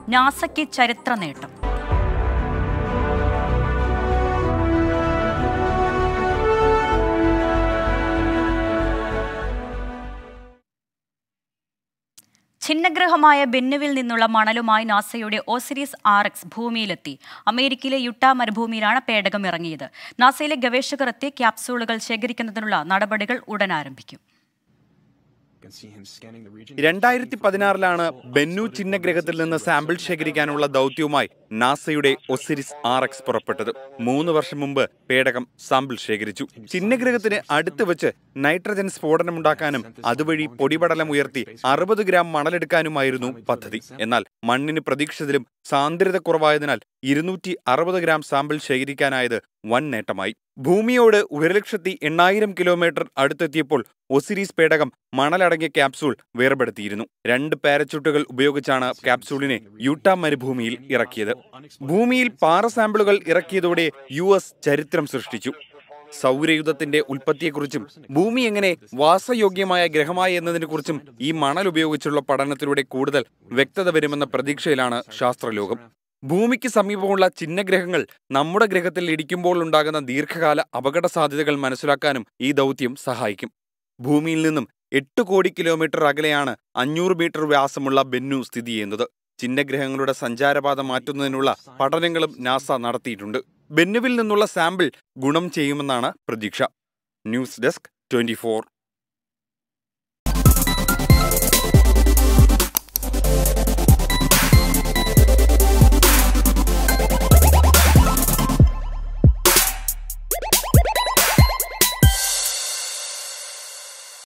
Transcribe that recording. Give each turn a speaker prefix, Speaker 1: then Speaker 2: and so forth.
Speaker 1: നാസയ്ക്ക് ചരിത്ര നേട്ടം ഛിന്നഗ്രഹമായ ബെന്നുവിൽ നിന്നുള്ള മണലുമായി നാസയുടെ ഓസിരീസ് ആർ എക്സ് ഭൂമിയിലെത്തി അമേരിക്കയിലെ യുട്ട മരുഭൂമിയിലാണ് പേടകം ഇറങ്ങിയത് നാസയിലെ ഗവേഷകർ എത്തി ക്യാപ്സൂളുകൾ ശേഖരിക്കുന്നതിനുള്ള നടപടികൾ ഉടൻ ആരംഭിക്കും
Speaker 2: രണ്ടായിരത്തി പതിനാറിലാണ് ബെന്നു ചിഹ്നഗ്രഹത്തിൽ നിന്ന് സാമ്പിൾ ശേഖരിക്കാനുള്ള ദൗത്യവുമായി നാസയുടെ ഒസിരിസ് ആർ എക്സ് പുറപ്പെട്ടത് മൂന്ന് വർഷം മുമ്പ് പേടകം സാമ്പിൾ ശേഖരിച്ചു ചിഹ്നഗ്രഹത്തിന് അടുത്ത് വെച്ച് നൈട്രജൻ സ്ഫോടനമുണ്ടാക്കാനും അതുവഴി പൊടിപടലം ഉയർത്തി അറുപത് ഗ്രാം മണലെടുക്കാനുമായിരുന്നു പദ്ധതി എന്നാൽ മണ്ണിന് പ്രതീക്ഷിച്ചതിലും സാന്ദ്രത കുറവായതിനാൽ ഇരുന്നൂറ്റി അറുപത് ഗ്രാം സാമ്പിൾ ശേഖരിക്കാനായത് വൻ നേട്ടമായി ഭൂമിയോട് ഒരു ലക്ഷത്തി എണ്ണായിരം കിലോമീറ്റർ അടുത്തെത്തിയപ്പോൾ ഒസിരീസ് പേടകം മണലടങ്ങിയ ക്യാപ്സൂൾ വേർപെടുത്തിയിരുന്നു രണ്ട് പാരച്യൂട്ടുകൾ ഉപയോഗിച്ചാണ് ക്യാപ്സൂളിനെ യൂട്ട മരുഭൂമിയിൽ ഇറക്കിയത് ഭൂമിയിൽ പാറ സാമ്പിളുകൾ ഇറക്കിയതോടെ യു എസ് ചരിത്രം സൃഷ്ടിച്ചു സൗരയുധത്തിന്റെ ഉൽപ്പത്തിയെക്കുറിച്ചും ഭൂമി എങ്ങനെ വാസയോഗ്യമായ ഗ്രഹമായി എന്നതിനെക്കുറിച്ചും ഈ മണൽ ഉപയോഗിച്ചുള്ള പഠനത്തിലൂടെ കൂടുതൽ വ്യക്തത വരുമെന്ന പ്രതീക്ഷയിലാണ് ശാസ്ത്രലോകം ഭൂമിക്ക് സമീപമുള്ള ചിഹ്നഗ്രഹങ്ങൾ നമ്മുടെ ഗ്രഹത്തിൽ ഇടിക്കുമ്പോൾ ഉണ്ടാകുന്ന ദീർഘകാല അപകട സാധ്യതകൾ മനസ്സിലാക്കാനും ഈ ദൗത്യം സഹായിക്കും ഭൂമിയിൽ നിന്നും എട്ട് കോടി കിലോമീറ്റർ അകലെയാണ് അഞ്ഞൂറ് മീറ്റർ വ്യാസമുള്ള ബെന്നു സ്ഥിതി ചെയ്യുന്നത് ചിഹ്നഗ്രഹങ്ങളുടെ സഞ്ചാരപാത മാറ്റുന്നതിനുള്ള പഠനങ്ങളും നാസ നടത്തിയിട്ടുണ്ട് ബെന്നുവിൽ നിന്നുള്ള സാമ്പിൾ ഗുണം ചെയ്യുമെന്നാണ് പ്രതീക്ഷ ന്യൂസ് ഡെസ്ക് ട്വന്റി